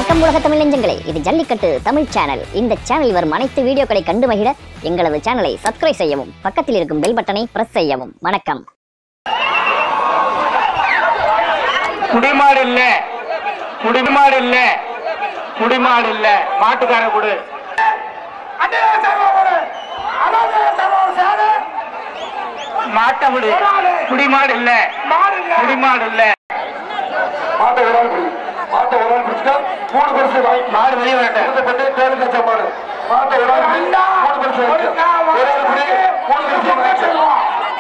வணக்கம் உலக தமிழ் நெஞ்சங்களே இது ஜல்லிக்கட்டு தமிழ் சேனல் இந்த சேனலில் வரும் அனைத்து வீடியோக்களை கண்டு மகிழ எங்களது சேனலை சப்ஸ்கிரைப் செய்யவும் பக்கத்தில் இருக்கும் பெல் பட்டனை பிரஸ் செய்யவும் வணக்கம் குடிமாடு இல்ல குடிமாடு இல்ல குடிமாடு இல்ல மாட்டுக்கார கொடு மாட்டை விடு குடிமாடு இல்ல குடிமாடு இல்ல மாட்டை ஒரு ஆள் பிடி மாட்டை ஒரு ஆள் பிடிச்சிட்டா மூணு பரிசு வாங்கி மாடு வெளியே வரட்டும் இருந்தப்பட்டு தேர்வு கச்சா மாடு மாட்டை ஒரு ஆள் பிடி மூணு பரிசு வாங்கி ஒரு ஆள் பிடி மூணு பரிசு வாங்கி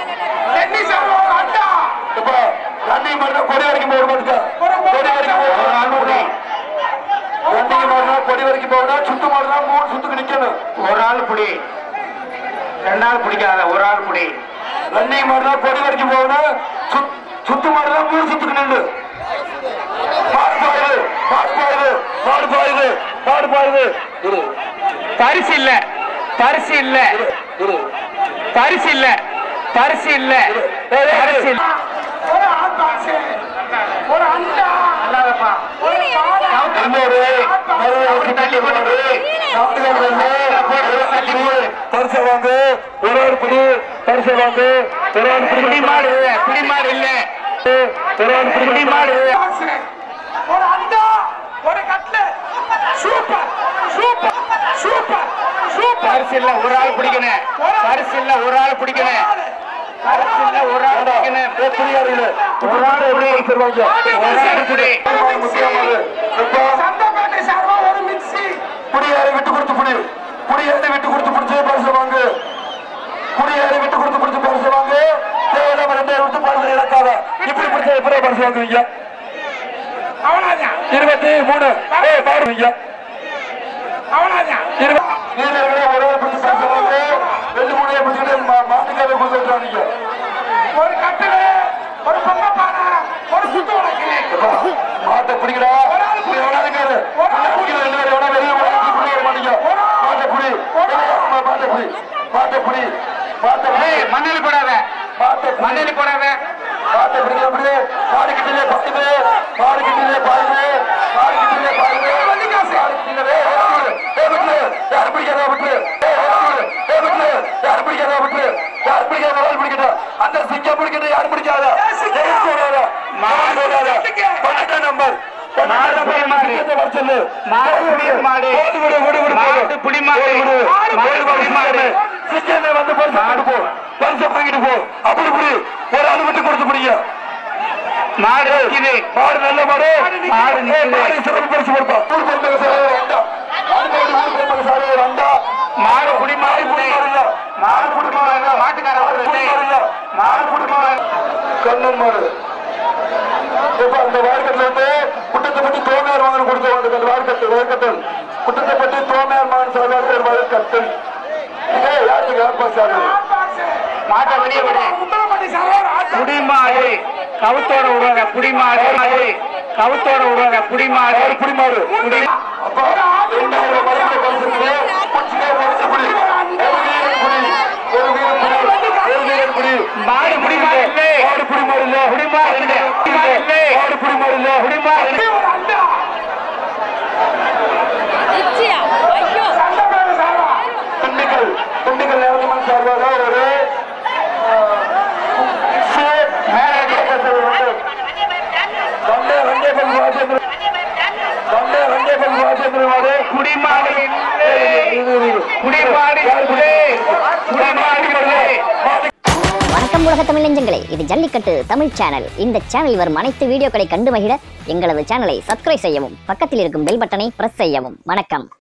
இப்ப ரன்னிங் மாடுனா கொடி வரைக்கும் போக மாட்டா கொடி வரைக்கும் போக ஒரு ஆள் பிடி ரன்னிங் மாடுனா கொடி வரைக்கும் போகணும் சுத்து மாடுனா மூணு சுத்துக்கு நிக்கணும் ஒரு ஆள் பிடி ரெண்டு ஆள் பிடிக்காத ஒரு ஆள் பிடி ரன்னிங் மாடுனா கொடி வரைக்கும் போகணும் சுத்- சுத்து மாடுனா மூணு சுத்துக்கு நின்று மாடு பாயுது மாடு பாயுது மாடு பாயுது மாடு பாயுது இரு பரிசு இல்ல பரிசு இல்ல இரு இரு பரிசு இல்ல பரிசு இல்ல பரிசு இல்ல நல்லா வைப்பா. இன்னொரு மறுபடியும் தள்ளி போடு. நாட்டுகள் வந்து தள்ளி போடு. பரிசை வாங்கு ஒரு ஆள் பிடி பரிசை வாங்கு ஒரு ஆள் பிடி குடிமாடு குடிமாடு இல்ல ஒரு ஆள் பிடி குடிமாடு ஒரு அண்டா ஒரு கட்ல சூப்பர் சூப்பர் சூப்பர் சூப்பர் பரிசு இல்ல ஒரு ஆள் பிடிக்கணும் பரிசு இல்ல ஒரு ஆள் பிடிக்கணும் பரிசு இல்ல ஒரு ஆள் பிடிக்கணும் புரியாது ஒரு ஆள் பிடி தருவாங்க ஒரு ஆள் பிடி முக்கியமானது இப்போ சந்தப்பேட்டை சார்பா ஒரு மிக்ஸி குடியாரை விட்டு கொடுத்து புடி குடியாரை விட்டு கொடுத்து பிடிச்ச பரிசு வாங்கு குடியாரை விட்டு கொடுத்து பிடிச்ச பரிசு வாங்கு தேவையில்லாம ரெண்டாயிரம் விட்டு பரிசு இழக்காத இப்படி பிடிச்ச எப்படி பரிசு வாங்குவீங்க அவ்வளவுதான் இருபத்தி மூணு ஏய் பாருவீங்க அவ்வளவுதான் வீரர்களே ஒரே பிடிச்ச பரிசு வாங்கு ரெண்டு மூணு பிடிச்சிட்டு மாட்டுக்காவே கொடுத்துட்டாங்க ஒரு கட்டில ஒரு பொங்கப்பானை ஒரு சுத்து உலக்கு மாட்டை பிடிக்கடா இப்படி எவனா இருக்காரு பிடிக்கிற ரெண்டு பேரும் எவனா வெளியே போய் பிடிக்க வர மாட்டீங்க மாட்டை பிடி ஆமா, மாட்டை பிடி மாட்டை பிடி மாட்டை பிடி ஏய் மண்ணெலி போடாத மாட்டை பிடி மண்ணெலி போடாத மாட்டை பிடிக்க அப்படியே மாடு கிட்டிலே பத்துது மாடு கிட்டிலே பாருங்க மாடு கிட்டிலே பாருங்க மாடு கிட்டிலே ஏ விட்டு யார் பிடிக்காதா விட்டு ஏ விட்டு ஏ விட்டு யார் பிடிக்காதா விட்டு யார் பிடிக்காத ஆள் பிடிக்கட்டும் அந்த சிங்கம் பிடிக்கட்டும் யார் பிடிக்காத ஜெயிச்சு வராத மாடு வராத பன்னெண்டாம் நம்பர் மாடு புடி மாடு. சொல்லு மாடு புடி மாடு. ஓடு விடு விடு விடு மாடு புடி மாடு. விடு, விடு. மாடு புடி மாடு. சிங்கமே வந்து பரிசு வாங்கிட்டு போ பரிசு வாங்கிட்டு போ அப்படி புடி ஒரு ஆள் விட்டு கொடுத்து பிடிங்க மாடு நிக்குது மாடு நல்ல மாடு மாடு நிக்குது. ஏய், மாடு சிறப்பு பரிசு கொடுப்பா ஊர் பெருமக சாலை ஒரு அண்டா மாடு மாடு ஊர் பெருமக சாலை ஒரு அண்டா மாடு புடி மாடு மாடு இல்லை. புடி மாடு இல்ல மாடு புடி மாடு இல்லை. மாட்டுக்கார மாடு ஒரு புடி இல்லை. மாடு இல்ல மாடு புடி மாடு கண்ணன் மாடு இப்ப அந்த வார்க்கத்துல வந்து குட்டத்தைப்பட்டி தோமையார் மகன் கொடுத்த வந்து அந்த வார்க்கத்து வார்க்கத்தல் குட்டத்தைப்பட்டி தோமையார் மகன் சாதாரண வார்க்கத்தல் ஏய் யாருக்கு யார் பாஸ் ஆகுது மாட்டை வெளியே விடு முத்தரப்பட்டி சார்பா குடிமாடு கவுத்தோட விடுவாங்க குடிமாடு மாடு கவுத்தோட விடுவாங்க குடிமாடு யார் குடிமாடு குடி அப்பா ரெண்டாயிரம் மரபு பரிசுக்கு பச்சிலே ஒரு புடி ஒரு வீரன் புடி ஒரு வீரன் புடி ஒரு வீரன் புடி மாடு குடிமாடு இல்லை மாடு புடி மாடு இல்ல குடிமாடு இல்லை குடிமாடு இல்லை மாடு புடி மாடு இல்ல குடிமாடு இல்லை. ஒரு அண்டா நிச்சயா ஐயோ சந்தப்பேட்டை சார்பா திண்டுக்கல் திண்டுக்கல் நேரமன் சார்பாக ஒரு வந்தே வந்தே பல் ராஜேந்திர வந்தே வந்தே பல் ராஜேந்திர மாடு குடிமாடு இல்லை குடிமாடு இல்லை குடிமாடு இல்லை வணக்கம் உலக தமிழ் நெஞ்சங்களே இது ஜல்லிக்கட்டு தமிழ் சேனல் இந்த சேனலில் வரும் அனைத்து வீடியோக்களை கண்டு மகிழ எங்களது சேனலை சப்ஸ்கிரைப் செய்யவும் பக்கத்தில் இருக்கும் பெல் பட்டனை பிரஸ் செய்யவும் வணக்கம்